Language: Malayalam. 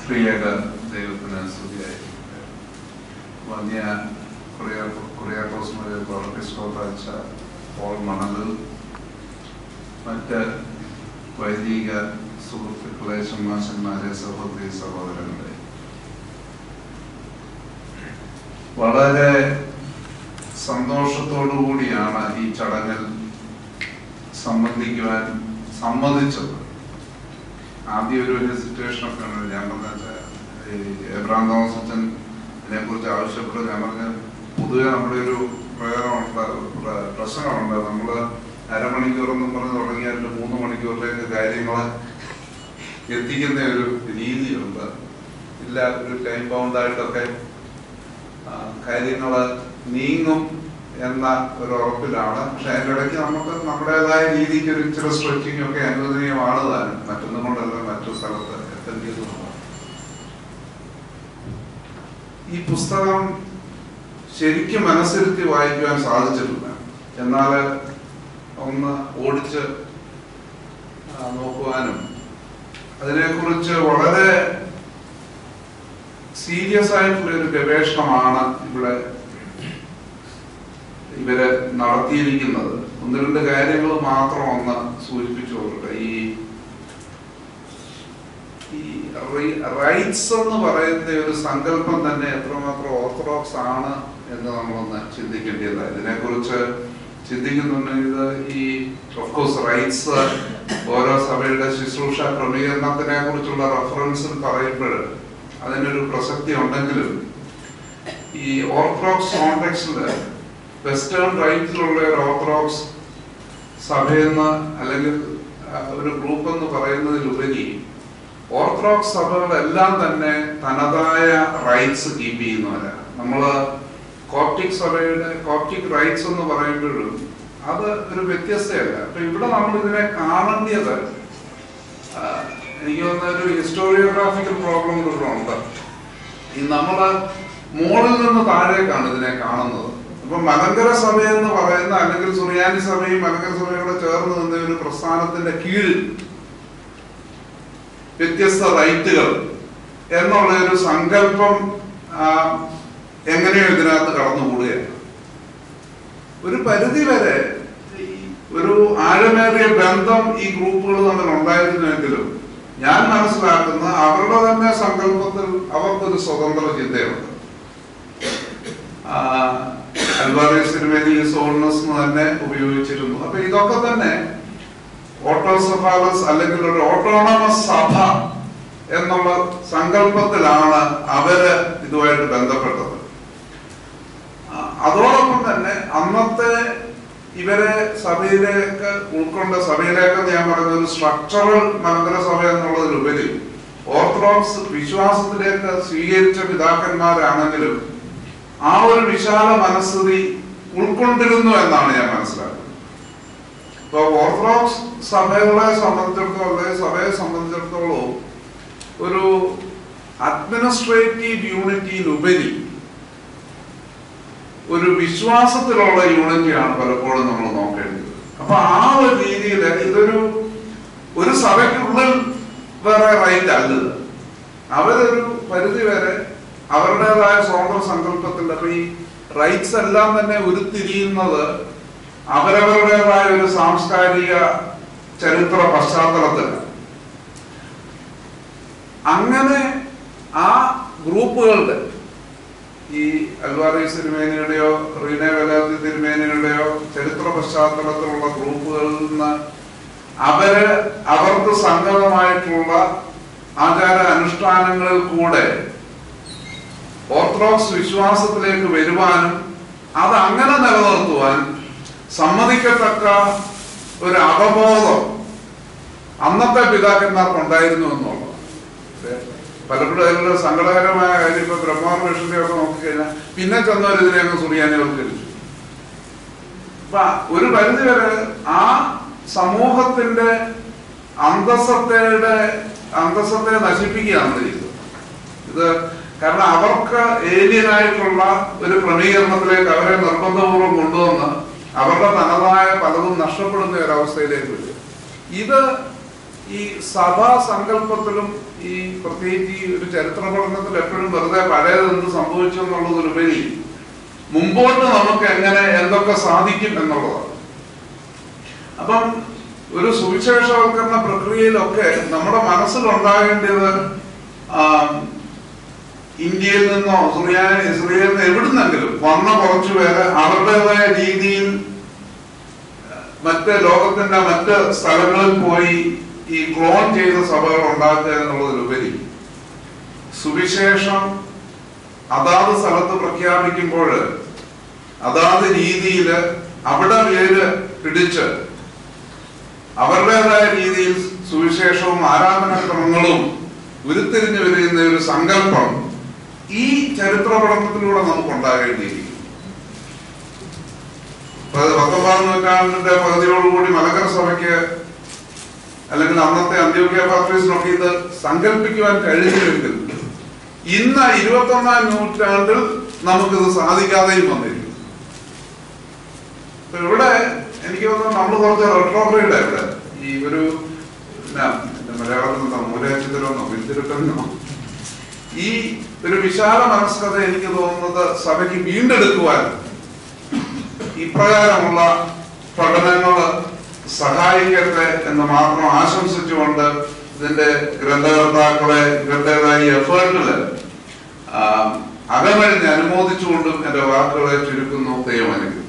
ത്രിയേക ദൈവത്തിന് സ്തുതിയായിരിക്കട്ടെ വന്യ കുറിയാക്കോസ് മറിയസ്കോപ്പാച്ച പോൾ മണലിൽ മറ്റ് വൈദിക സുഹൃത്തുക്കളെ ഷമ്മാശന്മാരെ സഹോദരി സഹോദരങ്ങളെ വളരെ സന്തോഷത്തോടു കൂടിയാണ് ഈ ചടങ്ങിൽ സംബന്ധിക്കുവാൻ സമ്മതിച്ചത് ആദ്യം ഒരു ഹെസിറ്റേഷൻ ഒക്കെ ഉണ്ട് ഞാൻ പറഞ്ഞ ഈ എബ്രാം തോമസ് അച്ഛൻ ഇതിനെ കുറിച്ച് ആവശ്യപ്പെട്ടത് ഞാൻ പറഞ്ഞ പൊതുവെ നമ്മുടെ ഒരു പ്രയോജനമുണ്ട് പ്ര- പ്രശ്നമുണ്ട് നമ്മള് അരമണിക്കൂറെന്നും പറഞ്ഞ് തുടങ്ങിയാൽ മൂന്ന് മണിക്കൂറിലേക്ക് കാര്യങ്ങൾ എത്തിക്കുന്ന ഒരു രീതിയുണ്ട് ഇല്ല ഒരു ടൈം ബൗണ്ടായിട്ടൊക്കെ കാര്യങ്ങൾ നീങ്ങും എന്ന ഒരു ഉറപ്പിലാണ് പക്ഷെ അതിൻ്റെ ഇടയ്ക്ക് നമുക്ക് നമ്മുടേതായ രീതിക്ക് ഒരു ഇച്ചിരി സ്ട്രെച്ചിങ് ഒക്കെ അനുവദനീയമാണ് താനും മറ്റൊന്നും കൊണ്ടല്ല മറ്റു സ്ഥലത്ത് എത്തേണ്ടതുമാണ് ഈ പുസ്തകം ശരിക്കും മനസ്സിരുത്തി വായിക്കുവാൻ സാധിച്ചിട്ടില്ല എന്നാൽ ഒന്ന് ഓടിച്ച് ആ, നോക്കുവാനും അതിനെക്കുറിച്ച് വളരെ സീരിയസ് ആയിട്ടുള്ള ഒരു ഗവേഷണമാണ് ഇവിടെ ഇവര് നടത്തിയിരിക്കുന്നത് ഒന്ന് രണ്ട് കാര്യങ്ങൾ മാത്രം ഒന്ന് സൂചിപ്പിച്ചു കൊടുക്കട്ടെ ഈ ഈ റൈറ്റ്സ് എന്ന് പറയുന്ന ഒരു സങ്കല്പം തന്നെ എത്രമാത്രം ഓർത്തഡോക്സ് ആണ് എന്ന് നമ്മളൊന്ന് ചിന്തിക്കേണ്ടത് ഇതിനെക്കുറിച്ച് ചിന്തിക്കുന്നുണ്ടെങ്കിൽ ഇത് ഈ ഓഫ്കോഴ്സ് റൈറ്റ്സ് ഓരോ സഭയുടെ ശുശ്രൂഷ ക്രമീകരണത്തിനെ കുറിച്ചുള്ള റെഫറൻസിൽ പറയുമ്പോൾ അതിനൊരു പ്രസക്തി ഉണ്ടെങ്കിലും ഈ ഓർത്തഡോക്സ് കോണ്ടെക്സ്റ്റില് വെസ്റ്റേൺ റൈറ്റിലുള്ള ഒരു ഓർത്തഡോക്സ് സഭയെന്ന് അല്ലെങ്കിൽ ആ, ഒരു ഗ്രൂപ്പ് എന്ന് പറയുന്നതിലുപരി ഓർത്തഡോക്സ് സഭകളെല്ലാം തന്നെ തനതായ റൈറ്റ്സ് കീപ്പ് ചെയ്യുന്നവരാണ് നമ്മള് കോപ്റ്റിക് സഭയുടെ കോപ്റ്റിക് റൈറ്റ്സ് എന്ന് പറയുമ്പോഴും അത് ഒരു വ്യത്യസ്തയല്ല അപ്പൊ ഇവിടെ നമ്മൾ ഇതിനെ കാണേണ്ടത് ആ, എനിക്ക് തോന്നുന്ന ഒരു ഹിസ്റ്റോറിയോഗ്രാഫിക്കൽ പ്രോബ്ലം കൂടെ ഉണ്ട് ഈ നമ്മള് മുകളിൽ നിന്ന് താഴേക്കാണ് ഇതിനെ കാണുന്നത് അപ്പൊ മലങ്കര സഭ എന്ന് പറയുന്ന അല്ലെങ്കിൽ സുറിയാനി സഭയും മലങ്കര സഭയും കൂടെ ചേർന്ന് നിന്ന ഒരു പ്രസ്ഥാനത്തിന്റെ കീഴിൽ വ്യത്യസ്ത റൈറ്റുകൾ എന്നുള്ള ഒരു സങ്കല്പം ആ, എങ്ങനെയോ ഇതിനകത്ത് കടന്നുകൂടുകയാണ് ഒരു പരിധി വരെ ഈ ഒരു ആഴമേറിയ ബന്ധം ഈ ഗ്രൂപ്പുകൾ തമ്മിൽ ഉണ്ടായിരുന്നുവെങ്കിലും ഞാൻ മനസ്സിലാക്കുന്ന അവരുടെ തന്നെ സങ്കല്പത്തിൽ അവർക്കൊരു സ്വതന്ത്ര ചിന്തയുണ്ട് അൽവാറിയസ് തിരുമേനി സോൾനസ് എന്ന് തന്നെ ഉപയോഗിച്ചിരുന്നു അപ്പൊ ഇതൊക്കെ തന്നെ ഓട്ടോസഫാലസ് അല്ലെങ്കിൽ ഒരു ഓട്ടോണമസ് സഭ എന്നുള്ള സങ്കല്പത്തിലാണ് അവര് ഇതുമായിട്ട് ബന്ധപ്പെട്ടത് ആ, അതോടൊപ്പം തന്നെ അന്നത്തെ ഇവരെ സഭയിലേക്ക് ഉൾക്കൊണ്ട സഭയിലേക്ക് ഞാൻ പറഞ്ഞ ഒരു സ്ട്രക്ചറൽ മലങ്കര സഭ എന്നുള്ളതിലുപരി ഓർത്തഡോക്സ് വിശ്വാസത്തിലേക്ക് സ്വീകരിച്ച പിതാക്കന്മാരാണെങ്കിലും ആ ഒരു വിശാല മനസ്ഥിതി ഉൾക്കൊണ്ടിരുന്നു എന്നാണ് ഞാൻ മനസ്സിലാക്കുന്നത് ഇപ്പൊ ഓർത്തഡോക്സ് സഭകളെ സംബന്ധിച്ചിടത്തോളം അല്ലെങ്കിൽ സഭയെ സംബന്ധിച്ചിടത്തോളം ഒരു അഡ്മിനിസ്ട്രേറ്റീവ് യൂണിറ്റിയിലുപരി ഒരു വിശ്വാസത്തിലുള്ള യൂണിറ്റിയാണ് പലപ്പോഴും നമ്മൾ നോക്കേണ്ടത് അപ്പൊ ആ ഒരു രീതിയിൽ ഇതൊരു ഒരു സഭയ്ക്കുള്ളിൽ വേറെ റൈറ്റ് അല്ല ഇത്. അവരൊരു പരിധി വരെ അവരുടേതായ സ്വതന്ത്ര സങ്കല്പത്തിൽ അപ്പൊ ഈ റൈറ്റ്സ് എല്ലാം തന്നെ ഉരുത്തിരിയുന്നത് അവരവരുടേതായ ഒരു സാംസ്കാരിക ചരിത്ര പശ്ചാത്തലത്തിലാണ് അങ്ങനെ ആ ഗ്രൂപ്പുകളുടെ ഈ അൽവാറീസ് തിരുമേനിയുടെയോ റീനെ വെലാത്തി തിരുമേനിയുടെയോ ചരിത്ര പശ്ചാത്തലത്തിലുള്ള ഗ്രൂപ്പുകളിൽ നിന്ന് അവര് അവർക്ക് സംഗതമായിട്ടുള്ള ആചാര അനുഷ്ഠാനങ്ങളിൽ കൂടെ ഓർത്തഡോക്സ് വിശ്വാസത്തിലേക്ക് വരുവാനും അത് അങ്ങനെ നിലനിർത്തുവാൻ സമ്മതിക്കത്തക്ക ഒരു അവബോധം അന്നത്തെ പിതാക്കന്മാർക്ക് ഉണ്ടായിരുന്നു എന്നുള്ളത് പലപ്പോഴും അതിലുള്ള സങ്കടകരമായ കാര്യം ഇപ്പൊ ബ്രഹ്മാർ മിഷന്റെ ഒക്കെ നോക്കിക്കഴിഞ്ഞാൽ പിന്നെ ചെന്നവർ ഇതിനെ അങ്ങ് സുറിയാനിവൽക്കരിച്ചു അപ്പൊ ഒരു പരിധി വരെ ആ സമൂഹത്തിന്റെ അന്തസ്സത്തയുടെ അന്തസ്സത്തെ നശിപ്പിക്കുകയാണ് ചെയ്തത് ഇത് കാരണം അവർക്ക് ഏലിയനായിട്ടുള്ള ഒരു ക്രമീകരണത്തിലേക്ക് അവരെ നിർബന്ധപൂർവ്വം കൊണ്ടുവന്ന് അവരുടെ തനതായ പലതും നഷ്ടപ്പെടുന്ന ഒരു അവസ്ഥയിലേക്ക് വരും ഇത് ഈ സഭാ സങ്കല്പത്തിലും ഈ പ്രത്യേകിച്ച് ഈ ഒരു ചരിത്ര പഠനത്തിൽ എപ്പോഴും വെറുതെ പഴയത് എന്ത് സംഭവിച്ചു എന്നുള്ളതിലുപരി മുമ്പോട്ട് നമുക്ക് എങ്ങനെ എന്തൊക്കെ സാധിക്കും എന്നുള്ളതാണ് അപ്പം ഒരു സുവിശേഷവൽക്കരണ പ്രക്രിയയിലൊക്കെ നമ്മുടെ മനസ്സിൽ ഉണ്ടാകേണ്ടത് ആം, ഇന്ത്യയിൽ നിന്നോ ഇസ്രയേൽ ഇസ്രയേലിൽ നിന്ന് എവിടുന്നെങ്കിലും വന്ന കുറച്ചു പേര് അവരുടേതായ രീതിയിൽ മറ്റ് ലോകത്തിന്റെ മറ്റ് സ്ഥലങ്ങളിൽ പോയി ഈ ക്ലോൺ ചെയ്ത സഭകൾ ഉണ്ടാക്കുക എന്നുള്ളതിലുപരി സുവിശേഷം അതാത് സ്ഥലത്ത് പ്രഖ്യാപിക്കുമ്പോൾ അതാത് രീതിയിൽ അവിടെ പേര് പിടിച്ച് അവരുടേതായ രീതിയിൽ സുവിശേഷവും ആരാധനാക്രമങ്ങളും ഉരുത്തിരിഞ്ഞു വരുന്ന ഒരു സങ്കല്പം ഈ ചരിത്ര പഠനത്തിലൂടെ നമുക്ക് ഉണ്ടാകേണ്ടിയിരിക്കും പ- പത്തൊമ്പതാം നൂറ്റാണ്ടിന്റെ പകുതിയോടുകൂടി മലങ്കര സഭയ്ക്ക് അല്ലെങ്കിൽ അന്നത്തെ അന്ത്യോക്യ പാത്രീസിനൊക്കെ ഇത് സങ്കല്പിക്കുവാൻ കഴിഞ്ഞില്ലെങ്കിൽ ഇന്ന് ഇരുപത്തൊന്നാം നൂറ്റാണ്ടിൽ നമുക്കിത് സാധിക്കാതെയും വന്നിരിക്കും ഇപ്പൊ ഇവിടെ എനിക്ക് തോന്നുന്നു നമ്മൾ കുറച്ച് റെട്രോഗ്രേഡ് ഇവിടെ ഈ ഒരു എന്നാ, എന്താ മലയാളത്തിൽ എന്താ മൂലചിത്രമെന്നോ പിന്തിരുട്ടെന്നോ ഈ ഒരു വിശാല മനസ്കത എനിക്ക് തോന്നുന്നത് സഭയ്ക്ക് വീണ്ടെടുക്കുവാൻ ഇപ്രകാരമുള്ള പഠനങ്ങൾ സഹായിക്കട്ടെ എന്ന് മാത്രം ആശംസിച്ചുകൊണ്ട് ഇതിന്റെ ഗ്രന്ഥകർത്താക്കളെ ഇവരുടേതായ എഫേർട്ടില് അകമഴിഞ്ഞ് അനുമോദിച്ചുകൊണ്ടും എന്റെ വാക്കുകളെ ചുരുക്കുന്നു ദൈവം അനുഗ്രഹിക്കട്ടെ.